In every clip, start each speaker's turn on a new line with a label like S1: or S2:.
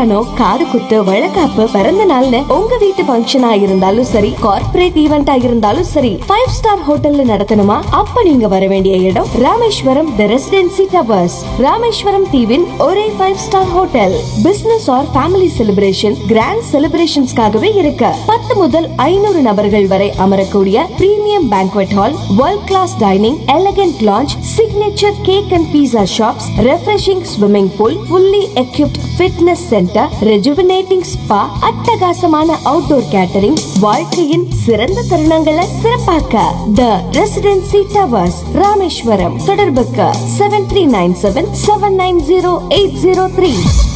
S1: கல்யாணம் காது குத்து வழக்காப்பு பிறந்த நாள்னு உங்க வீட்டு ஃபங்க்ஷனா இருந்தாலும் சரி கார்ப்பரேட் ஈவெண்டா இருந்தாலும் சரி ஃபைவ் ஸ்டார் ஹோட்டல்ல நடத்தணுமா அப்ப நீங்க வர வேண்டிய இடம் Rameswaram the residency towers Rameswaram தீவின் ஒரே five star hotel business or family celebration grand செலிப்ரேஷன்ஸ்க்காகவே இருக்கு பத்து முதல் ஐநூறு நபர்கள் வரை அமரக்கூடிய premium banquet hall world class dining elegant lounge signature cake and pizza shops refreshing swimming pool fully equipped fitness centre rejuvenating spa அட்டகாசமான அவுட்டோர் கேட்டரிங் வாழ்க்கையின் சிறந்த தருணங்களை சிறப்பாக்க த ரெசிடென்சி டவர்ஸ் ராமேஸ்வரம் தொடர்புக்கு seven three nine seven seven nine zero eight zero three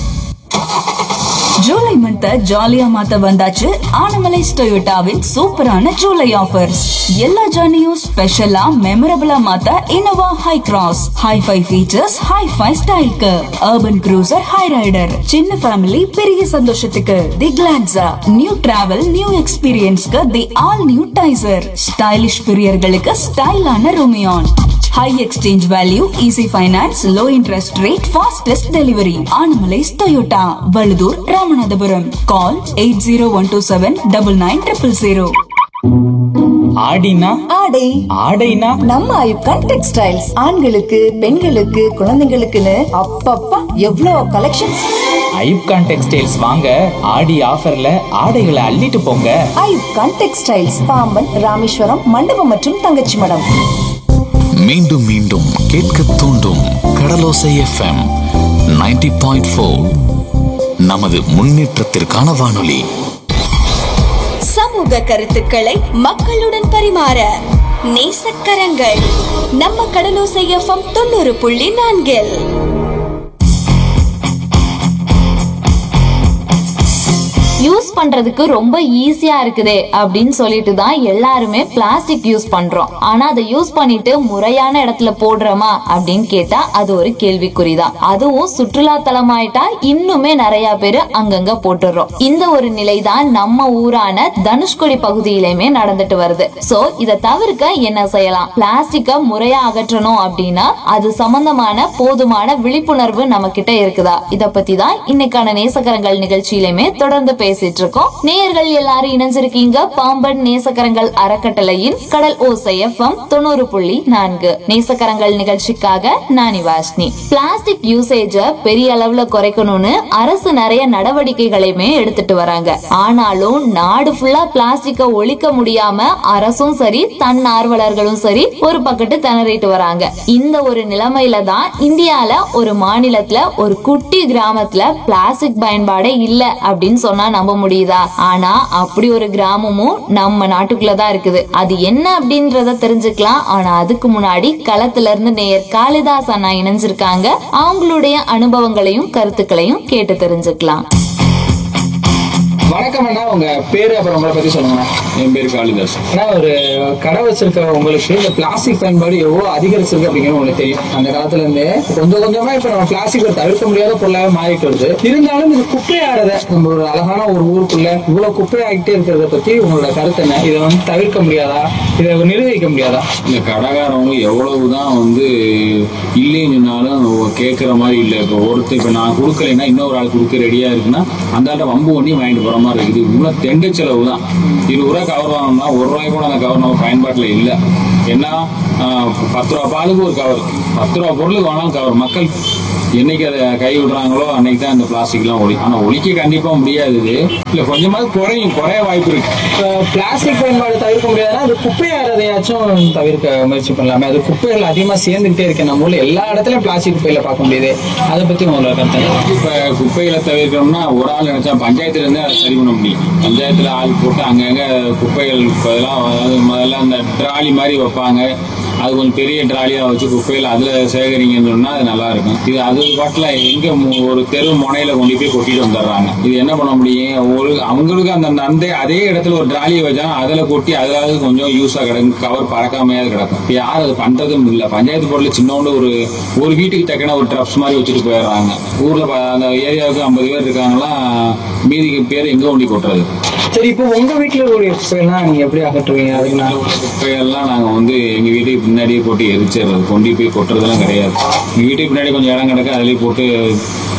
S2: July month ஜாலியா மாத்த வந்தாச்சு ஆனமலைஸ் டொயோட்டாவின் சூப்பரான ஜூலை ஆஃபர்ஸ் எல்லா ஜர்னியும் ஸ்பெஷலா மெமரபிளா மாத்த Innova Hycross hi fi features hi fi ஸ்டைலுக்கு அர்பன் க்ரூசர் ஹை ரைடர் சின்ன ஃபேமிலி பெரிய சந்தோஷத்துக்கு the Glanza new travel new எக்ஸ்பீரியன்ஸ்க்கு the all new Taisor stylish பிரியர்களுக்கு ஸ்டைலான Rumion high exchange value easy finance low interest rate fastest delivery Anamallais Toyota Vazhuthur Ramanathapuram call eight zero one two seven double nine triple zero
S3: ஆடினா
S4: ஆடை
S3: ஆடைனா
S4: நம்ம ஐப்கான் textiles ஆண்களுக்கு பெண்களுக்கு குழந்தைங்களுக்குன்னு அப்பப்பா எவ்வளோ கலெக்ஷன்ஸ்
S3: ஐப்கான் டெக்ஸ்டைல்ஸ் வாங்க ஆடி ஆஃபர்ல ஆடைகளை அள்ளிட்டு போங்க
S4: ஐப்கான் டெக்ஸ்டைல்ஸ் பாம்பன் ராமேஸ்வரம் மண்டபம் மற்றும் தங்கச்சி மடம்
S5: மீண்டும் மீண்டும் கேட்க தூண்டும் கடலோசை எஃப்எம் 90.4 பாயிண்ட் ஃபோர் நமது முன்னேற்றத்திற்கான வானொலி
S1: சமூக கருத்துக்களை மக்களுடன் பரிமாற நேசக்கரங்கள் நம்ம கடலோசை எஃப்எம் தொண்ணூறு புள்ளி நான்கில்
S6: யூஸ் பண்றதுக்கு ரொம்ப ஈஸியா இருக்குதே அப்படின்னு சொல்லிட்டு தான் எல்லாருமே பிளாஸ்டிக் யூஸ் பண்றோம் ஆனா அதை யூஸ் பண்ணிட்டு முறையான இடத்துல போடுறோமா அப்படின்னு கேட்டா அது ஒரு கேள்விக்குறிதான் அதுவும் சுற்றுலா தலமாயிட்டா இன்னுமே நிறைய பேர் அங்கங்க போட்டுடுறோம் இந்த ஒரு நிலை தான் நம்ம ஊரான தனுஷ்கோடி பகுதியிலுமே நடந்துட்டு வருது சோ இதை தவிர்க்க என்ன செய்யலாம் பிளாஸ்டிக்க முறையா அகற்றணும் அப்படின்னா அது சம்பந்தமான போதுமான விழிப்புணர்வு நம்ம கிட்ட இருக்குதா இத பத்தி தான் இன்னைக்கான நேசக்கரங்கள் நிகழ்ச்சியிலுமே தொடர்ந்து பேசிட்டு இருக்கோம் நேயர்கள் எல்லாரும் இணைஞ்சிருக்கீங்க பாம்பன் நேசக்கரங்கள் அறக்கட்டளையின் கடல் ஓசை எஃப்எம் தொண்ணூறு புள்ளி நான்கு நேசக்கரங்கள் நிகழ்ச்சிக்காக நானி வாஷ்னி பிளாஸ்டிக் யூசேஜ பெரிய அளவுல குறைக்கணும்னு அரசு நிறைய நடவடிக்கைகளையுமே எடுத்துட்டு வராங்க ஆனாலும் நாடு ஃபுல்லா பிளாஸ்டிக்க ஒழிக்க முடியாம அரசும் சரி தன்னார்வலர்களும் சரி ஒரு பக்கத்து திணறிட்டு வராங்க இந்த ஒரு நிலைமையில தான் இந்தியால ஒரு மாநிலத்துல ஒரு குட்டி கிராமத்துல பிளாஸ்டிக் பயன்பாடே இல்ல அப்படின்னு சொன்னா நம்ப முடியுதா ஆனா அப்படி ஒரு கிராமமும் நம்ம நாட்டுக்குள்ளதான் இருக்குது அது என்ன அப்படின்றத தெரிஞ்சுக்கலாம் ஆனா அதுக்கு முன்னாடி களத்துல இருந்து நேயர் காளிதாஸ் அண்ணா இணைஞ்சிருக்காங்க அவங்களுடைய அனுபவங்களையும் கருத்துக்களையும் கேட்டு தெரிஞ்சுக்கலாம்
S7: வணக்கம் அண்ணா உங்க பேரு அப்புறம் உங்களை பத்தி சொல்லுங்க
S8: என் பேர் காளிதாஸ்
S7: ஆனா ஒரு கடை வச்சிருக்க உங்களுக்கு இந்த பிளாஸ்டிக் பயன்பாடு எவ்வளவு அதிகரிச்சிருக்கு அப்படிங்கிறது உங்களுக்கு தெரியும் அந்த காலத்துல இருந்தே கொஞ்சம் கொஞ்சமா இப்ப நம்ம பிளாஸ்டிக் ஒரு தவிர்க்க முடியாத பொருளாக மாறிட்டு வருது இருந்தாலும் இது குப்பையாடுறத நம்ம ஒரு அழகான ஒரு ஊருக்குள்ள இவ்வளவு குப்பை ஆகிட்டே இருக்கிறத பத்தி உங்களோட கருத்து என்ன இதை வந்து தவிர்க்க முடியாதா இதை நிர்வகிக்க முடியாதா
S8: இந்த கடைக்காரவங்க எவ்வளவுதான் வந்து இல்லைன்னு சொன்னாலும் கேட்குற மாதிரி இல்லை இப்போ ஒருத்தர் இப்போ நான் கொடுக்கலைன்னா இன்னொரு ஆள் கொடுக்க ரெடியாக இருக்குன்னா அந்த ஆள்கிட்ட வம்பு பண்ணி வாங்கிட்டு போகிற மாதிரி இருக்குது இன்னும் தெண்டு செலவு தான் இருபது ரூபா கவர் வாங்கணும்னா ஒரு ரூபாய் கூட அந்த கவர் நம்ம பயன்பாட்டில் இல்லை ஏன்னா ஆஹ், பத்து ரூபா பாலுக்கு ஒரு கவர் பத்து ரூபா பொருளுக்கு வாங்கினாலும் கவர் மக்கள் என்னைக்கு அதை கை விடுறாங்களோ அன்னைக்கு தான் இந்த பிளாஸ்டிக்லாம் ஒழி ஆனால் ஒழிக்க கண்டிப்பாக முடியாது இது இல்லை கொஞ்சமாவது குறையும் குறைய வாய்ப்பு இருக்கு
S7: இப்ப பிளாஸ்டிக் பயன்பாடு தவிர்க்க முடியாதுன்னா அது குப்பையாடுறதையாச்சும் தவிர்க்க முயற்சி பண்ணலாமே அது குப்பைகள் அதிகமா சேர்ந்துகிட்டே இருக்கு நம்ம ஊர்ல எல்லா இடத்துலயும் பிளாஸ்டிக் குப்பையில பார்க்க முடியுது அதை பத்தி உங்களோட கருத்து என்ன?
S8: இப்ப குப்பைகளை தவிர்க்கணும்னா ஒரு ஆள் நினைச்சா பஞ்சாயத்துல இருந்தே அதை சரி பண்ண முடியும் பஞ்சாயத்துல ஆள் போட்டு அங்கங்க குப்பைகள் இப்பெல்லாம் அதாவது முதல்ல அந்த ட்ராலி மாதிரி வைப்பாங்க அது கொஞ்சம் பெரிய ட்ராலியா வச்சு குப்பைகள் அதுல சேகரிங்கன்னு சொன்னா அது நல்லா இருக்கும் இது அது பாட்டுல எங்க மு- ஒரு தெரு முனையில கொண்டு போய் கொட்டிட்டு வந்துடுறாங்க இது என்ன பண்ண முடியும் ஒரு அவங்களுக்கு அந்த அந்த அதே இடத்துல ஒரு ட்ராலியை வச்சா அதுல கொட்டி அதாவது கொஞ்சம் யூஸா கிடக்கும் கவர் பறக்காமையாவது கிடக்கும் இப்ப யாரும் அது பண்றதும் இல்ல பஞ்சாயத்து போர்டுல சின்னோண்டு ஒரு ஒரு வீட்டுக்கு தக்கன ஒரு ட்ரப்ஸ் மாதிரி வச்சுட்டு போயிடுறாங்க ஊர்ல ப- அந்த ஏரியாவுக்கு ஐம்பது பேர் இருக்காங்களா மீதிக்கு பேர் எங்க ஒண்டி கொட்டுறது
S7: சரி இப்போ உங்க வீட்டுல ஒரு குப்பைகள்லாம் நீங்க எப்படி அகற்றுவீங்க அதுக்கு நான்
S8: குப்பையெல்லாம் நாங்க வந்து எங்க வீட்டுக்கு பின்னாடியே போட்டு எரிச்சிடுறது கொண்டு போய் கொட்டுறதெல்லாம் கிடையாது எங்க வீட்டுக்கு பின்னாடி கொஞ்சம் இடம் கிடக்கு அதுலயே போட்டு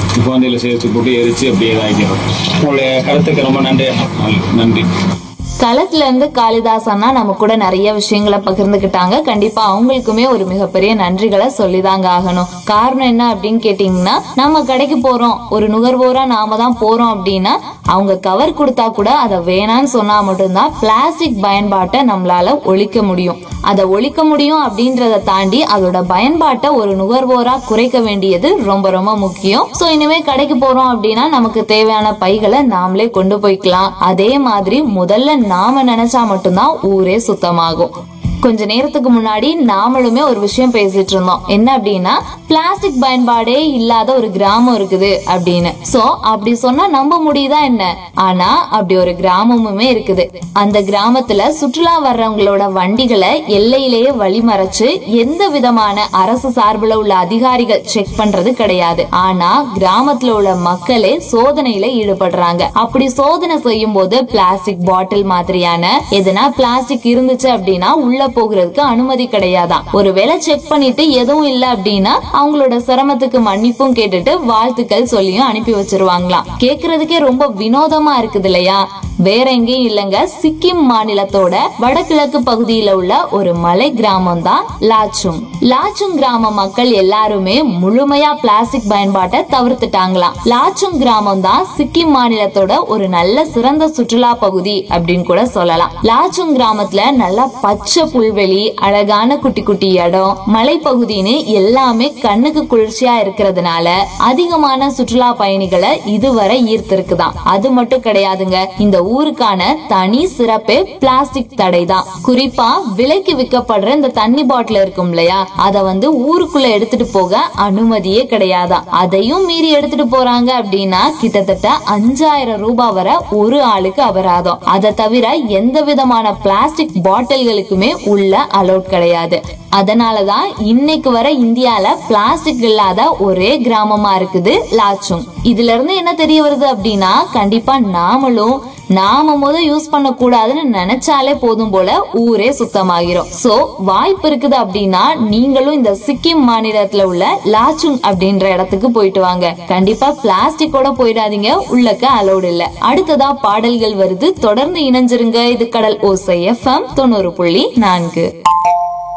S8: குழந்தையில சேர்த்து போட்டு எரிச்சு அப்படியே இதாக்கிறோம் உங்களுடைய கருத்துக்கு ரொம்ப நன்றி நன்றி
S6: களத்துல இருந்து காளிதாஸ் அண்ணா நம்ம கூட நிறைய விஷயங்களை பகிர்ந்துக்கிட்டாங்க கண்டிப்பா அவங்களுக்குமே ஒரு மிகப்பெரிய நன்றிகளை சொல்லிதாங்க ஆகணும் காரணம் என்ன அப்படின்னு கேட்டீங்கன்னா நம்ம கடைக்கு போறோம் ஒரு நுகர்வோரா நாம தான் போறோம் அப்படின்னா அவங்க கவர் கொடுத்தா கூட அதை வேணான்னு சொன்னா மட்டும்தான் பிளாஸ்டிக் பயன்பாட்டை நம்மளால ஒழிக்க முடியும் அதை ஒழிக்க முடியும் அப்படின்றத தாண்டி அதோட பயன்பாட்டை ஒரு நுகர்வோரா குறைக்க வேண்டியது ரொம்ப ரொம்ப முக்கியம் சோ இனிமே கடைக்கு போறோம் அப்படின்னா நமக்கு தேவையான பைகளை நாமளே கொண்டு போய்க்கலாம் அதே மாதிரி முதல்ல நாம நினைச்சா மட்டும்தான் ஊரே சுத்தமாகும் கொஞ்ச நேரத்துக்கு முன்னாடி நாமளுமே ஒரு விஷயம் பேசிட்டு இருந்தோம் என்ன அப்படின்னா பிளாஸ்டிக் பயன்பாடே இல்லாத ஒரு கிராமம் இருக்குது அப்படின்னு சோ அப்படி சொன்னா நம்ப முடியுதா என்ன ஆனா அப்படி ஒரு கிராமமுமே இருக்குது அந்த கிராமத்துல சுற்றுலா வர்றவங்களோட வண்டிகளை எல்லையிலேயே வழிமறைச்சு எந்த விதமான அரசு சார்புல உள்ள அதிகாரிகள் செக் பண்றது கிடையாது ஆனா கிராமத்துல உள்ள மக்களே சோதனையில ஈடுபடுறாங்க அப்படி சோதனை செய்யும் போது பிளாஸ்டிக் பாட்டில் மாதிரியான எதனா பிளாஸ்டிக் இருந்துச்சு அப்படின்னா உள்ள போகிறதுக்கு அனுமதி கிடையாதாம் ஒருவேளை செக் பண்ணிட்டு எதுவும் இல்ல அப்படின்னா அவங்களோட சிரமத்துக்கு மன்னிப்பும் கேட்டுட்டு வாழ்த்துக்கள் சொல்லியும் அனுப்பி வச்சிருவாங்களாம் கேக்குறதுக்கே ரொம்ப வினோதமா இருக்குது இல்லையா வேற எங்கேயும் இல்லங்க சிக்கிம் மாநிலத்தோட வடகிழக்கு பகுதியில உள்ள ஒரு மலை கிராமம் தான் லாச்சுங் லாச்சுங் கிராம மக்கள் எல்லாருமே முழுமையா பிளாஸ்டிக் பயன்பாட்டை தவிர்த்துட்டாங்களாம் லாச்சுங் கிராமம் தான் சிக்கிம் மாநிலத்தோட ஒரு நல்ல சிறந்த சுற்றுலா பகுதி அப்படின்னு கூட சொல்லலாம் லாச்சுங் கிராமத்துல நல்லா பச்சை புல்வெளி அழகான குட்டி குட்டி இடம் மலைப்பகுதின்னு எல்லாமே கண்ணுக்கு குளிர்ச்சியா இருக்கிறதுனால அதிகமான சுற்றுலா பயணிகளை இதுவரை ஈர்த்திருக்குதாம் அது மட்டும் கிடையாதுங்க இந்த ஊருக்கான தனி சிறப்பே பிளாஸ்டிக் தடை தான் குறிப்பா விலைக்கு விற்கப்படுற இந்த தண்ணி பாட்டில் இருக்கும் இல்லையா அத வந்து ஊருக்குள்ள எடுத்துட்டு போக அனுமதியே கிடையாதாம் அதையும் மீறி எடுத்துட்டு போறாங்க அப்படின்னா கிட்டத்தட்ட அஞ்சாயிரம் ரூபாய் வரை ஒரு ஆளுக்கு அபராதம் அதை தவிர எந்த விதமான பிளாஸ்டிக் பாட்டில்களுக்குமே உள்ள அலோட் கிடையாது அதனாலதான் இன்னைக்கு வர இந்தியால பிளாஸ்டிக் இல்லாத ஒரே கிராமமா இருக்குது லாச்சுங் இதுல இருந்து என்ன தெரிய வருது அப்படின்னா கண்டிப்பா நாமளும் நாம முத யூஸ் பண்ண கூடாதுன்னு நினைச்சாலே போதும் போல ஊரே சுத்தமாகிரும் சோ வாய்ப்பு இருக்குது அப்படின்னா நீங்களும் இந்த சிக்கிம் மாநிலத்துல உள்ள லாச்சுங் அப்படின்ற இடத்துக்கு போயிட்டு வாங்க கண்டிப்பா பிளாஸ்டிக்கோட போயிடாதீங்க உள்ளக்க அலோடு இல்ல அடுத்ததா பாடல்கள் வருது தொடர்ந்து இணைஞ்சிருங்க இது கடல் ஓசை எஃப்எம் தொண்ணூறு புள்ளி நான்கு